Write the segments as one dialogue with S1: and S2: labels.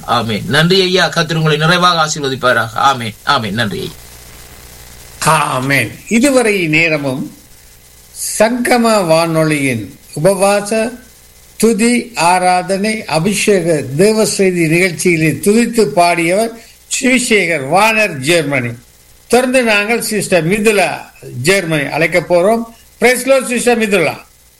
S1: ஆமென் நன்றி ஐயா கத்திர உங்களை நிறைவாக ஆசீர்வதிப்பாராக ஆமென் ஆமென் நன்றி ஐயா
S2: ஆமென் இதுவரை நேரமும் சங்கம வானொலியின் உபவாச துதி ஆராதனை அபிஷேக தேவ செய்தி நிகழ்ச்சியிலே துதித்து பாடியவர் சுவிசேகர் வானர் ஜெர்மனி தொடர்ந்து நாங்கள் சிஸ்டர் மிதுலா ஜெர்மனி அழைக்க போறோம் பிரைஸ்லோ sister Mithula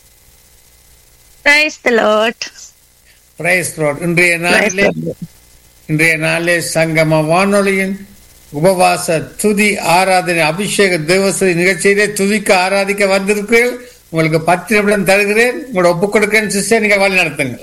S3: Praise the Lord.
S2: Praise lord இன்றைய
S3: Praise
S2: நாளிலே
S3: the Lord.
S2: இன்றைய நாளிலே சங்கம வானொலியின் உபவாச துதி ஆராதனை அபிஷேக தேவசதி நிகழ்ச்சியிலே துதிக்க ஆராதிக்க வந்திருக்கிறீர்கள் உங்களுக்கு பத்து நிமிடம் தருகிறேன் உங்களோட ஒப்புக் கொடுக்கிறேன் சிஸ்டர் நீங்க வழி நடத்துங்கள்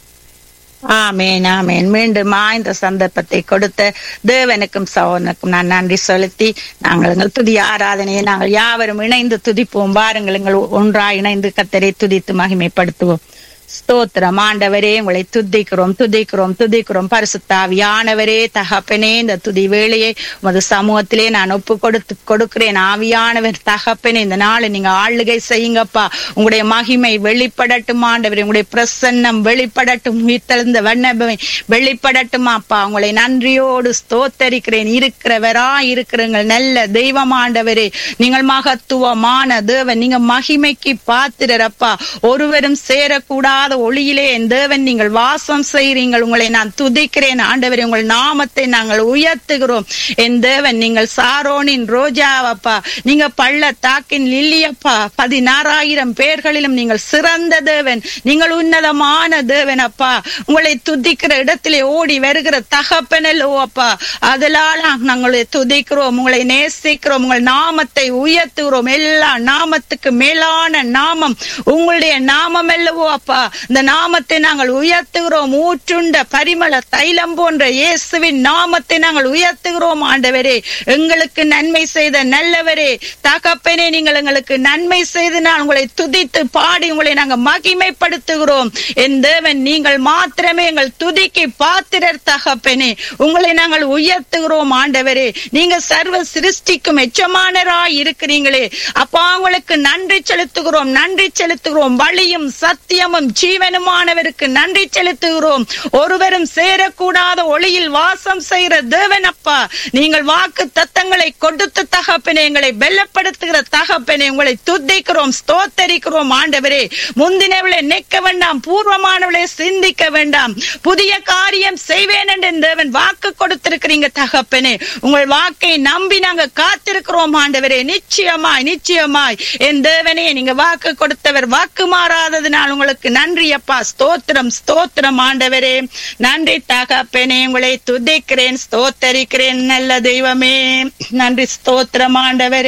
S3: ஆமேன் ஆமேன் மீண்டுமா இந்த சந்தர்ப்பத்தை கொடுத்த தேவனுக்கும் சகோதரனுக்கும் நான் நன்றி செலுத்தி நாங்கள் எங்கள் துதி ஆராதனையை நாங்கள் யாவரும் இணைந்து துதிப்போம் வாருங்கள் எங்கள் ஒன்றாய் இணைந்து கத்தரை துதித்து மகிமைப்படுத்துவோம் ஸ்தோத்திரம் ஆண்டவரே உங்களை துதிக்கிறோம் துதிக்கிறோம் துதிக்கிறோம் பரிசுத்தாவியானவரே தகப்பனே இந்த துதி வேளையை உமது சமூகத்திலே நான் ஒப்பு கொடுத்து கொடுக்கிறேன் ஆவியானவர் தகப்பனே இந்த நாளை நீங்க ஆளுகை செய்யுங்கப்பா உங்களுடைய மகிமை வெளிப்படட்டும் ஆண்டவரே உங்களுடைய பிரசன்னம் வெளிப்படட்டும் உயிர்த்தெழுந்த வண்ணமை வெளிப்படட்டும் அப்பா உங்களை நன்றியோடு ஸ்தோத்தரிக்கிறேன் இருக்கிறவரா இருக்கிறங்கள் நல்ல தெய்வம் ஆண்டவரே நீங்கள் மகத்துவமான தேவன் நீங்க மகிமைக்கு பாத்திரப்பா ஒருவரும் சேரக்கூடாத ஒளியிலே என் தேவன் நீங்கள் வாசம் செய்கிறீங்கள் உங்களை நான் துதிக்கிறேன் ஆண்டவரே உங்கள் நாமத்தை நாங்கள் உயர்த்துகிறோம் என் தேவன் நீங்கள் சாரோனின் ரோஜாவப்பா நீங்க பள்ளத்தாக்கின் லில்லியப்பா பதினாறாயிரம் பேர்களிலும் நீங்கள் சிறந்த தேவன் நீங்கள் உன்னதமான தேவன் அப்பா உங்களை துதிக்கிற இடத்திலே ஓடி வருகிற தகப்பனல்லோ அப்பா அதனால நாங்களை துதிக்கிறோம் உங்களை நேசிக்கிறோம் உங்கள் நாமத்தை உயர்த்துகிறோம் எல்லா நாமத்துக்கு மேலான நாமம் உங்களுடைய நாமம் அல்லவோ அப்பா இந்த நாமத்தை நாங்கள் உயர்த்துகிறோம் ஊற்றுண்ட பரிமள தைலம் போன்ற இயேசுவின் நாமத்தை நாங்கள் உயர்த்துகிறோம் ஆண்டவரே எங்களுக்கு நன்மை செய்த நல்லவரே தகப்பனே நீங்கள் எங்களுக்கு நன்மை செய்து நான் உங்களை துதித்து பாடி உங்களை நாங்கள் மகிமைப்படுத்துகிறோம் என் தேவன் நீங்கள் மாத்திரமே எங்கள் துதிக்கு பாத்திரர் தகப்பனே உங்களை நாங்கள் உயர்த்துகிறோம் ஆண்டவரே நீங்க சர்வ சிருஷ்டிக்கும் எச்சமானராய் இருக்கிறீங்களே அப்பா உங்களுக்கு நன்றி செலுத்துகிறோம் நன்றி செலுத்துகிறோம் வழியும் சத்தியமும் ஜீவனுமானவருக்கு நன்றி செலுத்துகிறோம் ஒருவரும் சேரக்கூடாத ஒளியில் வாசம் செய்கிற தேவன் அப்பா நீங்கள் வாக்கு தத்தங்களை கொடுத்து தகப்பனே எங்களை வெல்லப்படுத்துகிற தகப்பனே உங்களை துதிக்கிறோம் ஸ்தோத்தரிக்கிறோம் ஆண்டவரே முந்தினவளை நிற்க வேண்டாம் பூர்வமானவளை சிந்திக்க வேண்டாம் புதிய காரியம் செய்வேன் என்று தேவன் வாக்கு கொடுத்திருக்கிறீங்க தகப்பனே உங்கள் வாக்கை நம்பி நாங்க காத்திருக்கிறோம் ஆண்டவரே நிச்சயமாய் நிச்சயமாய் என் தேவனே நீங்க வாக்கு கொடுத்தவர் வாக்கு மாறாததுனால் உங்களுக்கு நன்றி அப்பா ஸ்தோத்திரம் ஸ்தோத்திரம் ஆண்டவரே நன்றி தகப்பனே உங்களை துதிக்கிறேன் ஸ்தோத்தரிக்கிறேன் நல்ல தெய்வமே நன்றி ஸ்தோத்திரம் ஆண்டவரே